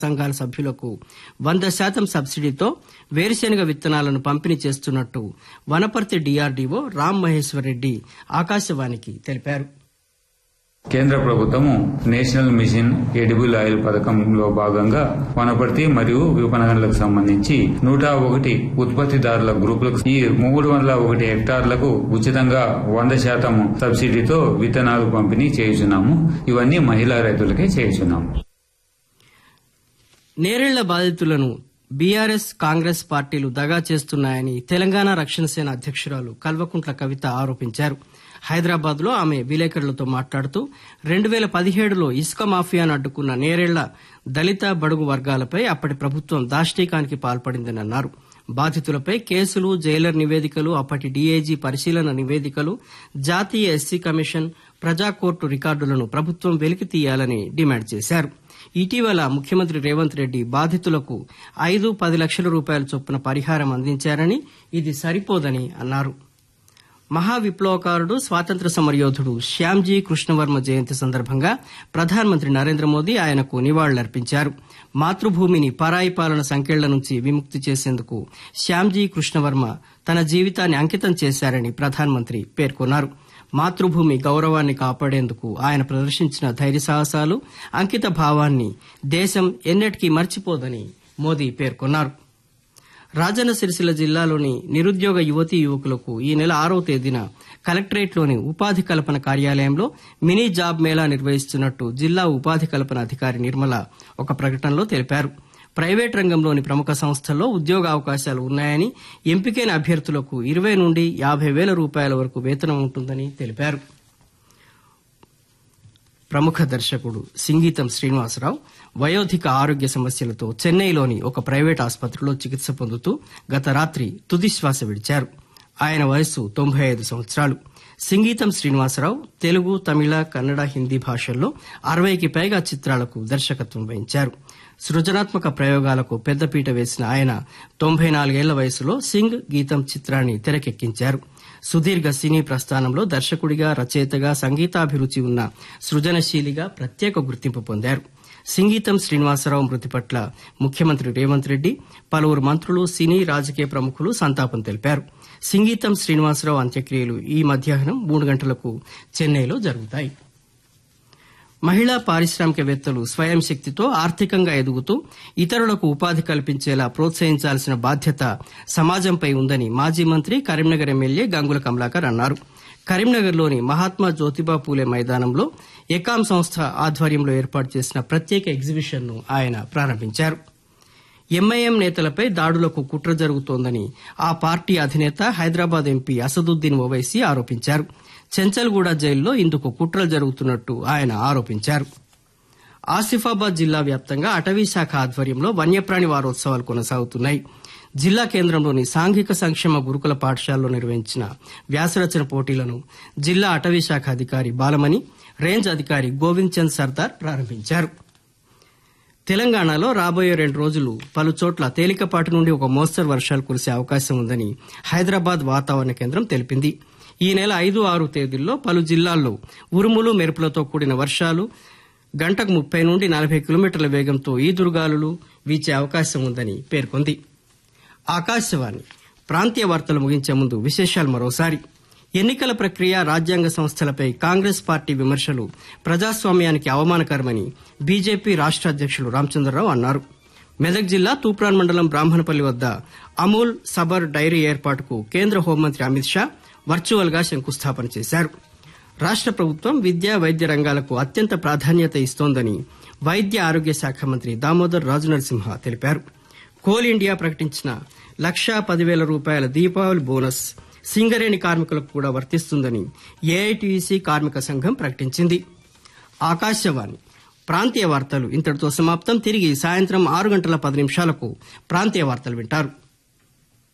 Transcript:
సంఘాల సభ్యులకు వంద శాతం సబ్సిడీతో వేరుశెనగ విత్తనాలను పంపిణీ చేస్తున్నట్టు వనపర్తి డీఆర్డీఓ రామ్ మహేశ్వర్ రెడ్డి ఆకాశవాణికి తెలిపారు కేంద్ర ప్రభుత్వము నేషనల్ మిషన్ ఎడిబుల్ ఆయిల్ పథకంలో భాగంగా వనపర్తి మరియు విపణనలకు సంబంధించి నూట ఒకటి ఉత్పత్తిదారుల గ్రూపులకు ఈ మూడు వందల ఒకటి హెక్టార్లకు ఉచితంగా వంద శాతం సబ్సిడీతో విత్తనాలు పంపిణీ చేయుచున్నాము ఇవన్నీ మహిళా రైతులకే చేయుచున్నాము నేరేళ్ల బాధితులను బీఆర్ఎస్ కాంగ్రెస్ పార్టీలు దగా చేస్తున్నాయని తెలంగాణ రక్షణ సేన అధ్యక్షురాలు కల్వకుంట్ల కవిత ఆరోపించారు హైదరాబాద్ లో ఆమె విలేకరులతో మాట్లాడుతూ రెండు వేల పదిహేడులో ఇసుక మాఫియాను అడ్డుకున్న నేరేళ్ల దళిత బడుగు వర్గాలపై అప్పటి ప్రభుత్వం దాష్టీకానికి పాల్పడిందని అన్నారు బాధితులపై కేసులు జైలర్ నివేదికలు అప్పటి డీఐజీ పరిశీలన నివేదికలు జాతీయ ఎస్సీ కమిషన్ ప్రజా కోర్టు రికార్డులను ప్రభుత్వం వెలికి తీయాలని డిమాండ్ చేశారు ఇటీవల ముఖ్యమంత్రి రేవంత్ రెడ్డి బాధితులకు ఐదు పది లక్షల రూపాయల చొప్పున పరిహారం అందించారని ఇది సరిపోదని అన్నారు మహా విప్లవకారుడు స్వాతంత్ర సమరయోధుడు శ్యామ్జీ కృష్ణవర్మ జయంతి సందర్భంగా ప్రధానమంత్రి నరేంద్ర మోదీ ఆయనకు నివాళులర్పించారు మాతృభూమిని పరాయి పాలన సంకెళ్ల నుంచి విముక్తి చేసేందుకు శ్యామ్జీ కృష్ణవర్మ తన జీవితాన్ని అంకితం చేశారని ప్రధానమంత్రి పేర్కొన్నారు మాతృభూమి గౌరవాన్ని కాపాడేందుకు ఆయన ప్రదర్శించిన ధైర్య సాహసాలు అంకిత భావాన్ని దేశం ఎన్నటికీ మర్చిపోదని మోదీ పేర్కొన్నారు రాజన్న సిరిసిల్ల జిల్లాలోని నిరుద్యోగ యువతీ యువకులకు ఈ నెల ఆరో తేదీన కలెక్టరేట్లోని ఉపాధి కల్పన కార్యాలయంలో మినీ జాబ్ మేళా నిర్వహిస్తున్నట్టు జిల్లా ఉపాధి కల్పన అధికారి నిర్మల ఒక ప్రకటనలో తెలిపారు ప్రైవేట్ రంగంలోని ప్రముఖ సంస్థల్లో ఉద్యోగ అవకాశాలు ఉన్నాయని ఎంపికైన అభ్యర్థులకు ఇరవై నుండి యాభై వేల రూపాయల వరకు వేతనం ఉంటుందని తెలిపారు ప్రముఖ దర్శకుడు సింగీతం శ్రీనివాసరావు వయోధిక ఆరోగ్య సమస్యలతో చెన్నైలోని ఒక ప్రైవేట్ ఆసుపత్రిలో చికిత్స పొందుతూ గత రాత్రి తుది శ్వాస విడిచారు ఆయన వయస్సు తొంభై ఐదు సంవత్సరాలు సింగీతం శ్రీనివాసరావు తెలుగు తమిళ కన్నడ హిందీ భాషల్లో అరవైకి పైగా చిత్రాలకు దర్శకత్వం వహించారు సృజనాత్మక ప్రయోగాలకు పెద్దపీట వేసిన ఆయన తొంభై నాలుగేళ్ల వయసులో సింగ్ గీతం చిత్రాన్ని తెరకెక్కించారు సుదీర్ఘ సినీ ప్రస్థానంలో దర్శకుడిగా రచయితగా సంగీతాభిరుచి ఉన్న సృజనశీలిగా ప్రత్యేక గుర్తింపు పొందారు సింగీతం శ్రీనివాసరావు మృతి పట్ల ముఖ్యమంత్రి రేవంత్ రెడ్డి పలువురు మంత్రులు సినీ రాజకీయ ప్రముఖులు సంతాపం తెలిపారు సింగీతం శ్రీనివాసరావు అంత్యక్రియలు ఈ మధ్యాహ్నం మూడు గంటలకు చెన్నైలో జరుగుతాయి మహిళా పారిశ్రామికవేత్తలు స్వయం శక్తితో ఆర్థికంగా ఎదుగుతూ ఇతరులకు ఉపాధి కల్పించేలా ప్రోత్సహించాల్సిన బాధ్యత సమాజంపై ఉందని మాజీ మంత్రి కరీంనగర్ ఎమ్మెల్యే గంగుల కమలాకర్ అన్నారు కరీంనగర్లోని మహాత్మా జ్యోతిబా పూలే మైదానంలో ఎకాం సంస్థ ఆధ్వర్యంలో ఏర్పాటు చేసిన ప్రత్యేక ఎగ్జిబిషన్ను ఆయన ప్రారంభించారు ఎంఐఎం నేతలపై దాడులకు కుట్ర జరుగుతోందని ఆ పార్టీ అధినేత హైదరాబాద్ ఎంపీ అసదుద్దీన్ ఓవైసీ ఆరోపించారు చెంచల్గూడ జైల్లో ఇందుకు కుట్రలు జరుగుతున్నట్టు ఆయన ఆరోపించారు ఆసిఫాబాద్ జిల్లా వ్యాప్తంగా అటవీ శాఖ ఆధ్వర్యంలో వన్యప్రాణి వారోత్సవాలు కొనసాగుతున్నాయి జిల్లా కేంద్రంలోని సాంఘిక సంక్షేమ గురుకుల పాఠశాలలో నిర్వహించిన వ్యాసరచన పోటీలను జిల్లా అటవీ శాఖ అధికారి బాలమణి రేంజ్ అధికారి గోవింద్ చంద్ సర్దార్ ప్రారంభించారు తెలంగాణలో రాబోయే రెండు రోజులు పలు చోట్ల తేలికపాటి నుండి ఒక మోస్తరు వర్షాలు కురిసే అవకాశం ఉందని హైదరాబాద్ వాతావరణ కేంద్రం తెలిపింది ఈ నెల ఐదు ఆరు తేదీల్లో పలు జిల్లాల్లో ఉరుములు మెరుపులతో కూడిన వర్షాలు గంటకు ముప్పై నుండి నలభై కిలోమీటర్ల వేగంతో ఈదురుగాలులు వీచే అవకాశం ఉందని పేర్కొంది ఆకాశవాణి ప్రాంతీయ వార్తలు ముగించే ముందు విశేషాలు మరోసారి ఎన్నికల ప్రక్రియ రాజ్యాంగ సంస్థలపై కాంగ్రెస్ పార్టీ విమర్శలు ప్రజాస్వామ్యానికి అవమానకరమని బీజేపీ రాష్ట అధ్యక్షులు రామచంద్రరావు అన్నారు మెదక్ జిల్లా తూప్రాన్ మండలం బ్రాహ్మణపల్లి వద్ద అమూల్ సబర్ డైరీ ఏర్పాటుకు కేంద్ర హోంమంత్రి అమిత్ షా వర్చువల్ గా శంకుస్థాపన చేశారు రాష్ట ప్రభుత్వం విద్యా వైద్య రంగాలకు అత్యంత ప్రాధాన్యత ఇస్తోందని వైద్య ఆరోగ్య శాఖ మంత్రి దామోదర్ రాజనరసింహ తెలిపారు కోల్ ఇండియా ప్రకటించిన లక్షా పదివేల రూపాయల దీపావళి బోనస్ సింగరేణి కార్మికులకు కూడా వర్తిస్తుందని ఏఐటీసీ కార్మిక సంఘం ప్రకటించింది ఆకాశవాణి ప్రాంతీయ వార్తలు ఇంతటితో సమాప్తం తిరిగి సాయంత్రం ఆరు గంటల పది నిమిషాలకు ప్రాంతీయ వార్తలు వింటారు